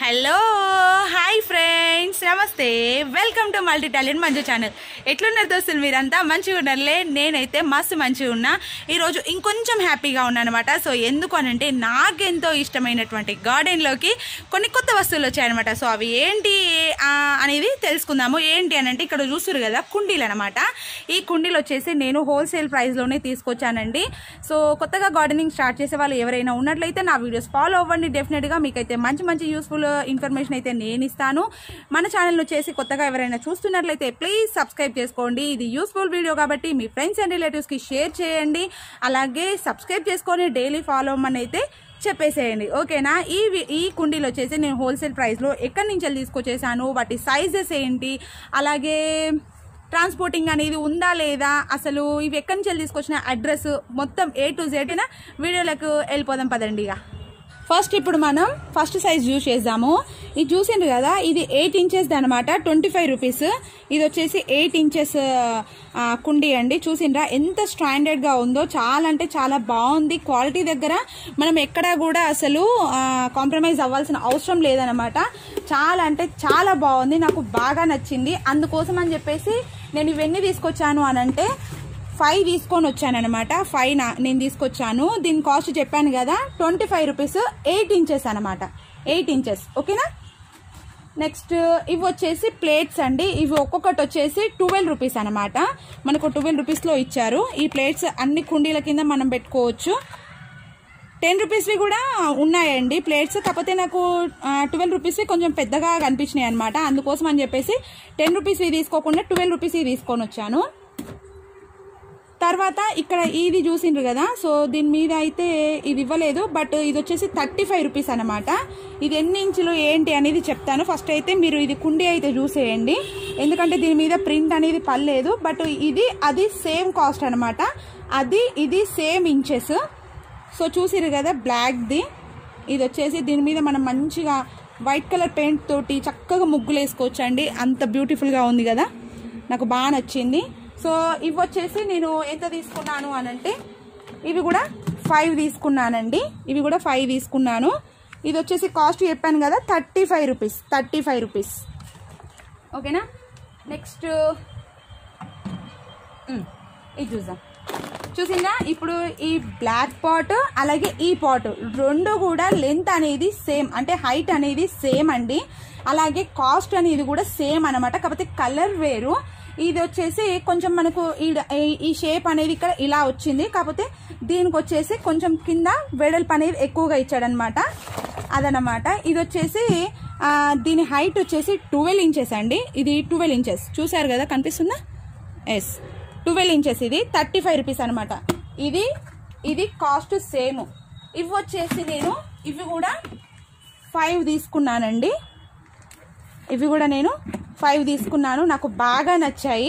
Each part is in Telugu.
హలో హాయ్ ఫ్రెండ్స్ నమస్తే welcome to multi talent Manju channel ఎట్లున్నారు దోస్తులు మీరంతా మంచిగా ఉన్నారులే నేనైతే మస్తు మంచిగా ఉన్నా ఈరోజు ఇంకొంచెం హ్యాపీగా ఉన్నాను అనమాట సో ఎందుకు అనంటే నాకెంతో ఇష్టమైనటువంటి గార్డెన్లోకి కొన్ని కొత్త వస్తువులు వచ్చాయన్నమాట సో అవి ఏంటి ఆ, అనేది తెలుసుకుందాము ఏంటి అని అంటే ఇక్కడ చూస్తారు కదా కుండీలు అనమాట ఈ కుండీలు వచ్చేసి నేను హోల్సేల్ ప్రైస్లోనే తీసుకొచ్చానండి సో కొత్తగా గార్డెనింగ్ స్టార్ట్ చేసే వాళ్ళు ఎవరైనా ఉన్నట్లయితే నా వీడియోస్ ఫాలో అవ్వండి డెఫినెట్గా మీకైతే మంచి మంచి యూస్ఫుల్ ఇన్ఫర్మేషన్ అయితే నేను ఇస్తాను మన ఛానల్ వచ్చేసి కొత్తగా ఎవరైనా చూస్తున్నట్లయితే ప్లీజ్ సబ్స్క్రైబ్ చేసుకోండి ఇది యూస్ఫుల్ వీడియో కాబట్టి మీ ఫ్రెండ్స్ అండ్ రిలేటివ్స్కి షేర్ చేయండి అలాగే సబ్స్క్రైబ్ చేసుకొని డైలీ ఫాలో అవ్వమని అయితే చెప్పేసేయండి ఓకేనా ఈ వి- ఈ కుండీలు వచ్చేసి నేను హోల్సేల్ ప్రైస్లో ఎక్కడి నుంచి వెళ్ళి తీసుకొచ్చేసాను వాటి సైజెస్ ఏంటి అలాగే ట్రాన్స్పోర్టింగ్ అనేది ఉందా లేదా అసలు ఇవి ఎక్కడి నుంచి వెళ్ళి తీసుకొచ్చిన అడ్రస్ మొత్తం ఏ టు జెడ్ వీడియోలకు వెళ్ళిపోదాం పదండి ఇక ఫస్ట్ ఇప్పుడు మనం ఫస్ట్ సైజ్ జ్యూస్ చేద్దాము ఇది చూసిండ్రు కదా ఇది ఎయిట్ ఇంచెస్ అనమాట ట్వంటీ ఫైవ్ రూపీస్ ఇది వచ్చేసి ఎయిట్ ఇంచెస్ కుండీ అండి చూసిండ్రా ఎంత స్టాండర్డ్గా ఉందో చాలా అంటే చాలా బాగుంది క్వాలిటీ దగ్గర మనం ఎక్కడా కూడా అసలు కాంప్రమైజ్ అవ్వాల్సిన అవసరం లేదనమాట చాలా అంటే చాలా బాగుంది నాకు బాగా నచ్చింది అందుకోసం అని చెప్పేసి నేను ఇవన్నీ తీసుకొచ్చాను అని అంటే ఫైవ్ తీసుకొని వచ్చాను అనమాట ఫైవ్ నా- నేను తీసుకొచ్చాను దీని కాస్ట్ చెప్పాను కదా twenty five rupees eight inches అనమాట ఎయిట్ ఇంచెస్ ఓకేనా నెక్స్ట్ ఇవి వచ్చేసి ప్లేట్స్ అండి ఇవి ఒక్కొక్కటి వచ్చేసి ట్వెల్వ్ రూపీస్ అనమాట మనకు ట్వెల్వ్ రూపీస్లో ఇచ్చారు ఈ ప్లేట్స్ అన్ని కుండీల కింద మనం పెట్టుకోవచ్చు టెన్ రూపీస్వి కూడా ఉన్నాయండి ప్లేట్స్ కాకపోతే నాకు ట్వెల్వ్ రూపీస్వి కొంచెం పెద్దగా కనిపించినాయి అనమాట అందుకోసం అని చెప్పేసి టెన్ రూపీస్వి తీసుకోకుండా ట్వెల్వ్ రూపీస్వి తీసుకొని వచ్చాను తర్వాత ఇక్కడ ఇది చూసిండ్రు కదా సో దీని మీద అయితే ఇది ఇవ్వలేదు బట్ ఇది వచ్చేసి థర్టీ ఫైవ్ రూపీస్ అనమాట ఇది ఎన్ని ఇంచులు ఏంటి అనేది చెప్తాను ఫస్ట్ అయితే మీరు ఇది కుండీ అయితే చూసేయండి ఎందుకంటే దీని మీద ప్రింట్ అనేది పర్లేదు బట్ ఇది అది సేమ్ కాస్ట్ అనమాట అది ఇది సేమ్ ఇంచెస్ సో చూసిరు కదా బ్లాక్ది ఇది వచ్చేసి దీని మీద మనం మంచిగా వైట్ కలర్ పెయింట్ తోటి చక్కగా ముగ్గులు వేసుకోవచ్చు అండి అంత బ్యూటిఫుల్గా ఉంది కదా నాకు బాగా నచ్చింది సో ఇవి వచ్చేసి నేను ఎంత తీసుకున్నాను అని అంటే ఇవి కూడా ఫైవ్ తీసుకున్నానండి ఇవి కూడా ఫైవ్ తీసుకున్నాను ఇది వచ్చేసి కాస్ట్ చెప్పాను కదా thirty five rupees thirty five rupees ఓకేనా నెక్స్ట్ ఉమ్, ఇది చూద్దాం చూసిందా ఇప్పుడు ఈ బ్లాక్ పాట్ అలాగే ఈ పాట్ రెండు కూడా లెంత్ అనేది సేమ్ అంటే హైట్ అనేది సేమ్ అండి అలాగే కాస్ట్ అనేది కూడా సేమ్ అనమాట కాకపోతే కలర్ వేరు ఇది వచ్చేసి కొంచెం మనకు ఈడ- ఈ- ఈ షేప్ అనేది ఇక్కడ ఇలా వచ్చింది కాకపోతే దీనికి వచ్చేసి కొంచెం కింద వెడల్పు అనేది ఎక్కువగా ఇచ్చాడనమాట అదనమాట ఇది వచ్చేసి ఆ, దీని హైట్ వచ్చేసి ట్వెల్వ్ ఇంచెస్ అండి ఇది ట్వెల్వ్ ఇంచెస్ చూసారు కదా కనిపిస్తుందా ఎస్ ట్వెల్వ్ ఇంచెస్ ఇది థర్టీ ఫైవ్ రూపీస్ అనమాట ఇది ఇది కాస్ట్ సేమ్ ఇవి వచ్చేసి నేను ఇవి కూడా ఫైవ్ తీసుకున్నానండి ఇవి కూడా నేను ఫైవ్ తీసుకున్నాను నాకు బాగా నచ్చాయి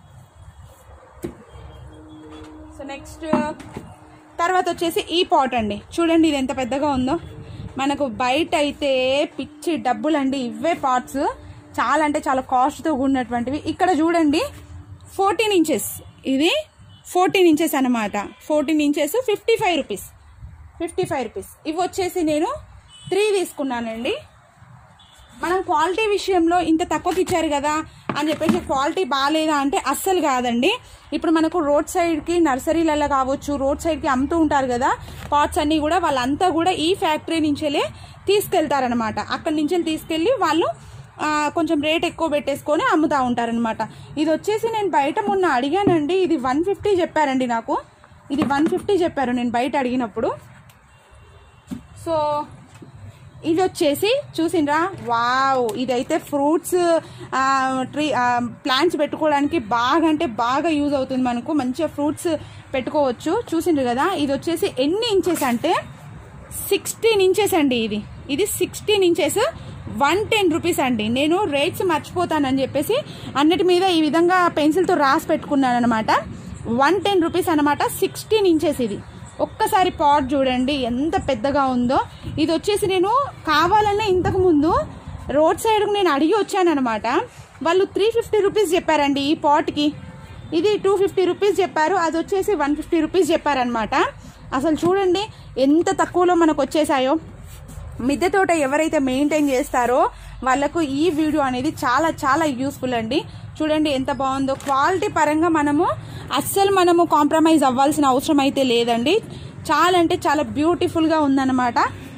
సో నెక్స్ట్ తర్వాత వచ్చేసి ఈ పాట్ అండి చూడండి ఇది ఎంత పెద్దగా ఉందో మనకు బయట అయితే పిచ్చి డబ్బులండి ఇవే పాట్స్ చాలా అంటే చాలా కాస్ట్తో కూడినటువంటివి ఇక్కడ చూడండి ఫోర్టీన్ ఇంచెస్ ఇది ఫోర్టీన్ ఇంచెస్ అనమాట fourteen inches fifty five rupees fifty five rupees ఇవి వచ్చేసి నేను త్రీ తీసుకున్నానండి మనం క్వాలిటీ విషయంలో ఇంత తక్కువకి ఇచ్చారు కదా అని చెప్పేసి క్వాలిటీ బాగాలేదా అంటే అస్సలు కాదండి ఇప్పుడు మనకు రోడ్ సైడ్కి నర్సరీలలో కావచ్చు రోడ్ సైడ్కి అమ్ముతూ ఉంటారు కదా పాట్స్ అన్నీ కూడా వాళ్ళంతా కూడా ఈ ఫ్యాక్టరీ నుంచెలే తీసుకెళ్తారనమాట అక్కడి నుంచి తీసుకెళ్ళి వాళ్ళు ఆ, కొంచెం రేట్ ఎక్కువ పెట్టేసుకొని అమ్ముతూ ఉంటారనమాట ఇది వచ్చేసి నేను బయట మొన్న అడిగానండి ఇది వన్ ఫిఫ్టీ చెప్పారండి నాకు ఇది వన్ ఫిఫ్టీ చెప్పారు నేను బయట అడిగినప్పుడు సో ఇది వచ్చేసి చూసిండ్రా వావ్ ఇదైతే ఫ్రూట్స్ ట్రీ ప్లాంట్స్ పెట్టుకోవడానికి బాగా అంటే బాగా యూజ్ అవుతుంది మనకు మంచిగా ఫ్రూట్స్ పెట్టుకోవచ్చు చూసిండ్రు కదా ఇది వచ్చేసి ఎన్ని ఇంచెస్ అంటే సిక్స్టీన్ ఇంచెస్ అండి ఇది ఇది sixteen inches one ten rupees అండి నేను రేట్స్ మర్చిపోతానని చెప్పేసి అన్నిటి మీద ఈ విధంగా పెన్సిల్తో రాసి పెట్టుకున్నాను అనమాట వన్ టెన్ రూపీస్ అనమాట సిక్స్టీన్ ఇంచెస్ ఇది ఒక్కసారి పాట్ చూడండి ఎంత పెద్దగా ఉందో ఇది వచ్చేసి నేను కావాలన్నా ఇంతకు ముందు రోడ్ సైడ్ నేను అడిగి వచ్చానమాట వాళ్ళు త్రీ ఫిఫ్టీ రూపీస్ చెప్పారండి ఈ పాట్కి ఇది టూ ఫిఫ్టీ రూపీస్ చెప్పారు అది వచ్చేసి వన్ ఫిఫ్టీ రూపీస్ చెప్పారనమాట అసలు చూడండి ఎంత తక్కువలో మనకు వచ్చేసాయో మిద్దె తోట ఎవరైతే మెయింటైన్ చేస్తారో వాళ్ళకు ఈ వీడియో అనేది చాలా చాలా యూస్ఫుల్ అండి చూడండి ఎంత బాగుందో క్వాలిటీ పరంగా మనము అస్సలు మనము కాంప్రమైజ్ అవ్వాల్సిన అవసరం అయితే లేదండి చాలా అంటే చాలా బ్యూటిఫుల్గా ఉందన్నమాట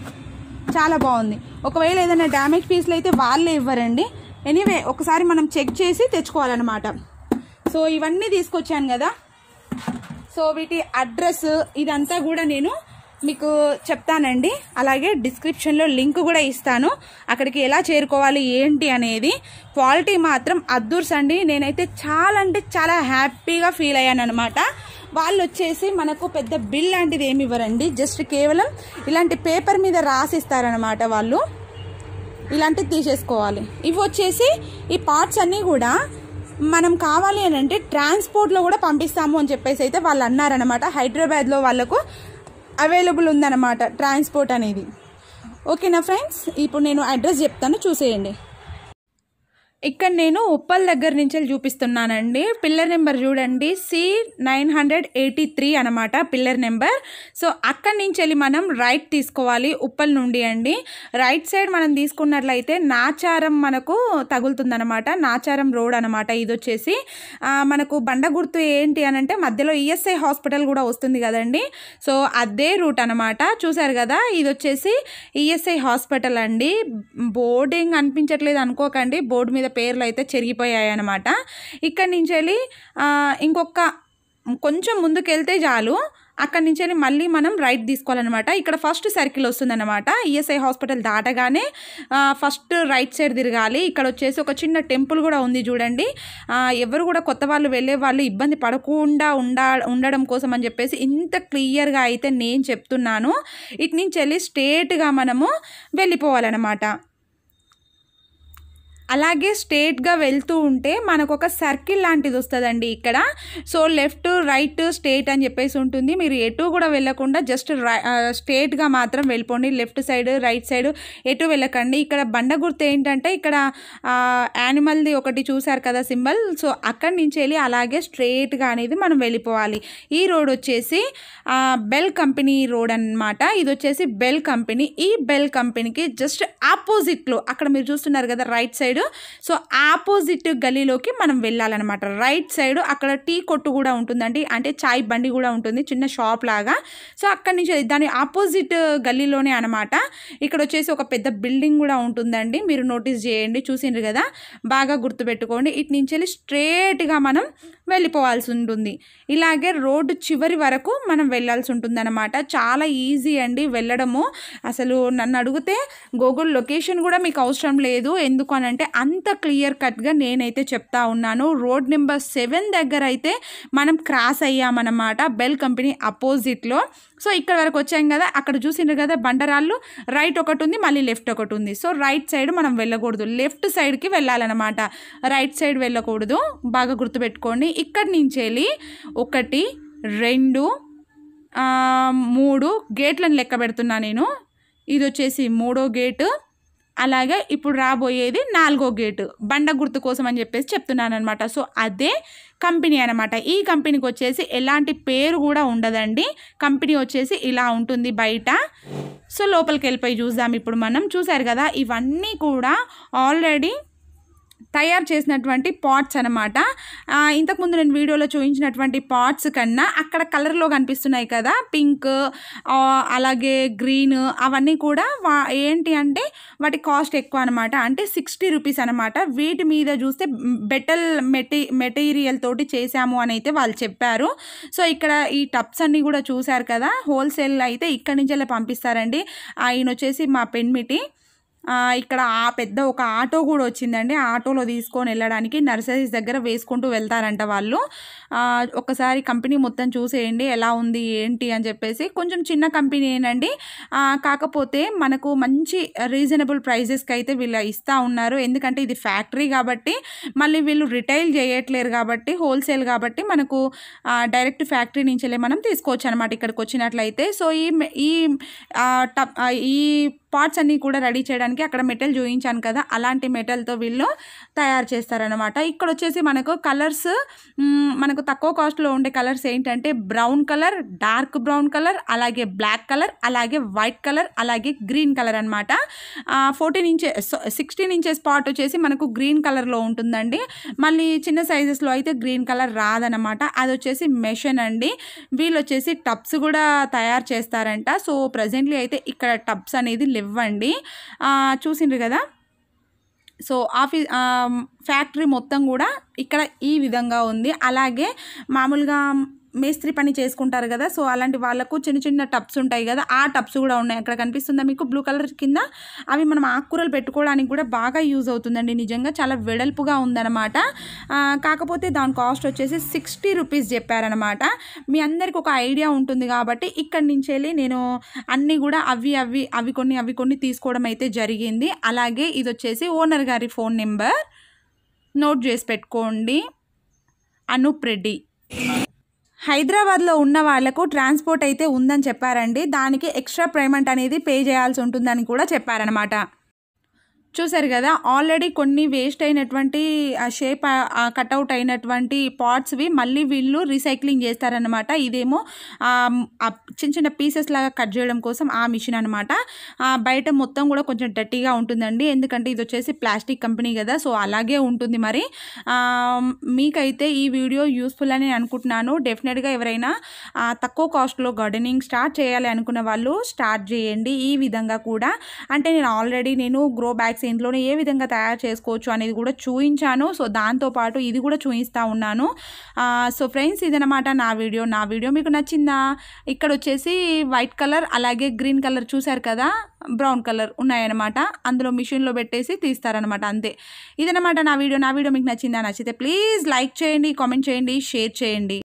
చాలా బాగుంది ఒకవేళ ఏదైనా డ్యామేజ్ పీస్లు అయితే వాళ్ళే ఇవ్వరండి ఎనీవే ఒకసారి మనం చెక్ చేసి తెచ్చుకోవాలన్నమాట సో ఇవన్నీ తీసుకొచ్చాను కదా సో వీటి అడ్రస్ ఇదంతా కూడా నేను మీకు చెప్తానండి అలాగే డిస్క్రిప్షన్లో లింక్ కూడా ఇస్తాను అక్కడికి ఎలా చేరుకోవాలి ఏంటి అనేది క్వాలిటీ మాత్రం అద్దూర్స్ అండి నేనైతే చాలా అంటే చాలా హ్యాపీగా ఫీల్ అయ్యాను అనమాట వాళ్ళు వచ్చేసి మనకు పెద్ద బిల్ లాంటిది ఏమి ఇవ్వరండి జస్ట్ కేవలం ఇలాంటి పేపర్ మీద రాసిస్తారనమాట వాళ్ళు ఇలాంటివి తీసేసుకోవాలి ఇవి వచ్చేసి ఈ పార్ట్స్ అన్నీ కూడా మనం కావాలి అని అంటే ట్రాన్స్పోర్ట్లో కూడా పంపిస్తాము అని చెప్పేసి అయితే వాళ్ళు అన్నారనమాట హైదరాబాద్లో వాళ్ళకు అవైలబుల్ ఉందన్నమాట ట్రాన్స్పోర్ట్ అనేది ఓకేనా ఫ్రెండ్స్ ఇప్పుడు నేను అడ్రస్ చెప్తాను చూసేయండి ఇక్కడ నేను ఉప్పల్ దగ్గర నుంచి చూపిస్తున్నానండి పిల్లర్ నెంబర్ చూడండి C nine hundred eighty three అనమాట పిల్లర్ నెంబర్ సో అక్కడి నుంచి వెళ్ళి మనం రైట్ తీసుకోవాలి ఉప్పల్ నుండి అండి రైట్ సైడ్ మనం తీసుకున్నట్లయితే నాచారం మనకు తగులుతుందనమాట నాచారం రోడ్ అనమాట ఇది వచ్చేసి ఆ, మనకు బండ గుర్తు ఏంటి అని అంటే మధ్యలో ఈఎస్ఐ హాస్పిటల్ కూడా వస్తుంది కదండి సో అదే రూట్ అనమాట చూసారు కదా ఇది వచ్చేసి ఈఎస్ఐ హాస్పిటల్ అండి బోర్డింగ్ అనిపించట్లేదు అనుకోకండి బోర్డు మీద పేర్లు అయితే చెరిగిపోయాయి అనమాట ఇక్కడి నుంచి వెళ్ళి ఆ, ఇంకొక కొంచెం ముందుకు వెళ్తే చాలు అక్కడి నుంచి వెళ్ళి మళ్ళీ మనం రైట్ తీసుకోవాలన్నమాట ఇక్కడ ఫస్ట్ సర్కిల్ వస్తుందన్నమాట ఈఎస్ఐ హాస్పిటల్ దాటగానే ఆ, ఫస్ట్ రైట్ సైడ్ తిరగాలి ఇక్కడ వచ్చేసి ఒక చిన్న టెంపుల్ కూడా ఉంది చూడండి ఆ, ఎవరు కూడా కొత్త వాళ్ళు వెళ్ళే వాళ్ళు ఇబ్బంది పడకుండా ఉండ ఉండడం కోసం అని చెప్పేసి ఇంత క్లియర్గా అయితే నేను చెప్తున్నాను ఇటు నుంచి వెళ్ళి స్ట్రేట్గా మనము వెళ్ళిపోవాలన్నమాట అలాగే స్ట్రేట్గా వెళ్తూ ఉంటే మనకు ఒక సర్కిల్ లాంటిది వస్తుందండి ఇక్కడ సో లెఫ్ట్ రైట్ స్ట్రేట్ అని చెప్పేసి ఉంటుంది మీరు ఎటు కూడా వెళ్ళకుండా జస్ట్ స్ట్రేట్గా మాత్రం వెళ్ళిపోండి లెఫ్ట్ సైడ్ రైట్ సైడ్ ఎటు వెళ్ళకండి ఇక్కడ బండ గుర్తు ఏంటంటే ఇక్కడ యానిమల్ది ఒకటి చూసారు కదా సింబల్ సో అక్కడి నుంచి వెళ్ళి అలాగే స్ట్రేట్గా అనేది మనం వెళ్ళిపోవాలి ఈ రోడ్ వచ్చేసి ఆ, బెల్ కంపెనీ రోడ్ అన్నమాట ఇది వచ్చేసి బెల్ కంపెనీ ఈ బెల్ కంపెనీకి జస్ట్ ఆపోజిట్లో అక్కడ మీరు చూస్తున్నారు కదా రైట్ సైడ్ సో ఆపోజిట్ గలీలోకి మనం వెళ్ళాలన్నమాట రైట్ సైడ్ అక్కడ టీ కొట్టు కూడా ఉంటుందండి అంటే చాయ్ బండి కూడా ఉంటుంది చిన్న షాప్ లాగా సో అక్కడి నుంచి దాని ఆపోజిట్ గల్లీలోనే అనమాట ఇక్కడ వచ్చేసి ఒక పెద్ద బిల్డింగ్ కూడా ఉంటుందండి మీరు నోటీస్ చేయండి చూసిండ్రు కదా బాగా గుర్తుపెట్టుకోండి ఇటు నుంచి వెళ్ళి స్ట్రేట్గా మనం వెళ్ళిపోవాల్సి ఉంటుంది ఇలాగే రోడ్డు చివరి వరకు మనం వెళ్ళాల్సి ఉంటుంది అనమాట చాలా ఈజీ అండి వెళ్ళడము అసలు నన్ను అడిగితే గూగుల్ లొకేషన్ కూడా మీకు అవసరం లేదు ఎందుకు అని అంటే అంత క్లియర్ కట్గా నేనైతే చెప్తా ఉన్నాను రోడ్ నెంబర్ సెవెన్ దగ్గర అయితే మనం క్రాస్ అయ్యామన్నమాట బెల్ కంపెనీ అపోజిట్లో సో ఇక్కడ వరకు వచ్చాం కదా అక్కడ చూసిండ్రు కదా బండరాళ్ళు రైట్ ఒకటి ఉంది మళ్ళీ లెఫ్ట్ ఒకటి ఉంది సో రైట్ సైడ్ మనం వెళ్ళకూడదు లెఫ్ట్ సైడ్కి వెళ్ళాలన్నమాట రైట్ సైడ్ వెళ్ళకూడదు బాగా గుర్తుపెట్టుకోండి ఇక్కడి నుంచి వెళ్ళి ఒకటి రెండు ఆ, మూడు గేట్లను లెక్క పెడుతున్నా నేను ఇది వచ్చేసి మూడో గేటు అలాగే ఇప్పుడు రాబోయేది నాలుగో గేటు బండ గుర్తు కోసం అని చెప్పేసి చెప్తున్నాను అనమాట సో అదే కంపెనీ అనమాట ఈ కంపెనీకి వచ్చేసి ఎలాంటి పేరు కూడా ఉండదండి కంపెనీ వచ్చేసి ఇలా ఉంటుంది బయట సో లోపలికి వెళ్ళిపోయి చూద్దాం ఇప్పుడు మనం చూసారు కదా ఇవన్నీ కూడా ఆల్రెడీ తయారు చేసినటువంటి పాట్స్ అనమాట ఇంతకుముందు నేను వీడియోలో చూపించినటువంటి పాట్స్ కన్నా అక్కడ కలర్లో కనిపిస్తున్నాయి కదా పింక్ ఆ, అలాగే గ్రీన్ అవన్నీ కూడా వా ఏంటి అంటే వాటి కాస్ట్ ఎక్కువ అనమాట అంటే సిక్స్టీ రూపీస్ అనమాట వీటి మీద చూస్తే బెటల్ మెటీ మెటీరియల్ తోటి చేశాము అని అయితే వాళ్ళు చెప్పారు సో ఇక్కడ ఈ టప్స్ అన్నీ కూడా చూశారు కదా హోల్సేల్ అయితే ఇక్కడి నుంచెల్లే పంపిస్తారండి ఆయన వచ్చేసి మా పెన్మిటి ఆ, ఇక్కడ ఆ పెద్ద ఒక ఆటో కూడా వచ్చిందండి ఆ ఆటోలో తీసుకొని వెళ్ళడానికి నర్సరీస్ దగ్గర వేసుకుంటూ వెళ్తారంట వాళ్ళు ఆ, ఒకసారి కంపెనీ మొత్తం చూసేయండి ఎలా ఉంది ఏంటి అని చెప్పేసి కొంచెం చిన్న కంపెనీ ఏనండి ఆ, కాకపోతే మనకు మంచి రీజనబుల్ ప్రైజెస్కి అయితే వీళ్ళు ఇస్తూ ఉన్నారు ఎందుకంటే ఇది ఫ్యాక్టరీ కాబట్టి మళ్ళీ వీళ్ళు రిటైల్ చేయట్లేరు కాబట్టి హోల్సేల్ కాబట్టి మనకు డైరెక్ట్ ఫ్యాక్టరీ నుంచి మనం తీసుకోవచ్చు అనమాట ఇక్కడికి వచ్చినట్లయితే సో ఈ ఈ ఆ, టప్ ఆ, ఈ పార్ట్స్ అన్నీ కూడా రెడీ చేయడానికి అక్కడ మెటల్ చూపించాను కదా అలాంటి మెటల్తో వీళ్ళు తయారు చేస్తారనమాట ఇక్కడ వచ్చేసి మనకు కలర్స్ మనకు తక్కువ కాస్ట్లో ఉండే కలర్స్ ఏంటంటే brown colour dark brown colour అలాగే బ్లాక్ కలర్ అలాగే వైట్ కలర్ అలాగే గ్రీన్ కలర్ అనమాట fourteen inches sixteen inches part వచ్చేసి మనకు గ్రీన్ కలర్లో ఉంటుందండి మళ్ళీ చిన్న సైజెస్లో అయితే గ్రీన్ కలర్ రాదనమాట అది వచ్చేసి మెషన్ అండి వీళ్ళు వచ్చేసి టబ్స్ కూడా తయారు చేస్తారంట సో ప్రజెంట్లీ అయితే ఇక్కడ టబ్స్ అనేది లేవ్వండి ఆ, చూసిండ్రు కదా సో ఆఫీస్ ఫ్యాక్టరీ మొత్తం కూడా ఇక్కడ ఈ విధంగా ఉంది అలాగే మామూలుగా మేస్త్రి పని చేసుకుంటారు కదా సో అలాంటి వాళ్ళకు చిన్న చిన్న టబ్స్ ఉంటాయి కదా ఆ టబ్స్ కూడా ఉన్నాయి అక్కడ కనిపిస్తుందా మీకు బ్లూ కలర్ కింద అవి మనం ఆకుకూరలు పెట్టుకోవడానికి కూడా బాగా యూజ్ అవుతుందండి నిజంగా చాలా వెడల్పుగా ఉందన్నమాట ఆ, కాకపోతే దాని కాస్ట్ వచ్చేసి సిక్స్టీ రూపీస్ చెప్పారనమాట మీ అందరికి ఒక ఐడియా ఉంటుంది కాబట్టి ఇక్కడి నుంచి వెళ్ళి నేను అన్నీ కూడా అవి అవి అవి కొన్ని అవి కొన్ని తీసుకోవడం అయితే జరిగింది అలాగే ఇది వచ్చేసి ఓనర్ గారి ఫోన్ నెంబర్ నోట్ చేసి పెట్టుకోండి అనూప్ రెడ్డి హైదరాబాద్లో ఉన్న వాళ్ళకు ట్రాన్స్పోర్ట్ అయితే ఉందని చెప్పారండి దానికి ఎక్స్ట్రా పేమెంట్ అనేది పే చేయాల్సి ఉంటుందని కూడా చెప్పారనమాట చూసారు కదా ఆల్రెడీ కొన్ని వేస్ట్ అయినటువంటి షేప్ కట్అవుట్ అయినటువంటి పార్ట్స్వి మళ్ళీ వీళ్ళు రీసైక్లింగ్ చేస్తారనమాట ఇదేమో ఆ, ఆ చిన్న చిన్న పీసెస్ లాగా కట్ చేయడం కోసం ఆ మిషన్ అనమాట బయట మొత్తం కూడా కొంచెం డట్టీగా ఉంటుందండి ఎందుకంటే ఇది వచ్చేసి ప్లాస్టిక్ కంపెనీ కదా సో అలాగే ఉంటుంది మరి ఆ, మీకైతే ఈ వీడియో యూస్ఫుల్ అని నేను అనుకుంటున్నాను డెఫినెట్గా ఎవరైనా ఆ, తక్కువ కాస్ట్లో గార్డెనింగ్ స్టార్ట్ చేయాలి అనుకున్న వాళ్ళు స్టార్ట్ చేయండి ఈ విధంగా కూడా అంటే నేను ఆల్రెడీ నేను గ్రో బ్యాగ్స్ ఇంట్లోనే ఏ విధంగా తయారు చేసుకోవచ్చు అనేది కూడా చూపించాను సో దాంతోపాటు ఇది కూడా చూపిస్తూ ఉన్నాను ఆ, సో ఫ్రెండ్స్ ఇదనమాట నా వీడియో నా వీడియో మీకు నచ్చిందా ఇక్కడ వచ్చేసి వైట్ కలర్ అలాగే గ్రీన్ కలర్ చూశారు కదా బ్రౌన్ కలర్ ఉన్నాయన్నమాట అందులో మిషన్లో పెట్టేసి తీస్తారనమాట అంతే ఇదనమాట నా వీడియో నా వీడియో మీకు నచ్చిందా నచ్చితే ప్లీజ్ లైక్ చేయండి కామెంట్ చేయండి షేర్ చేయండి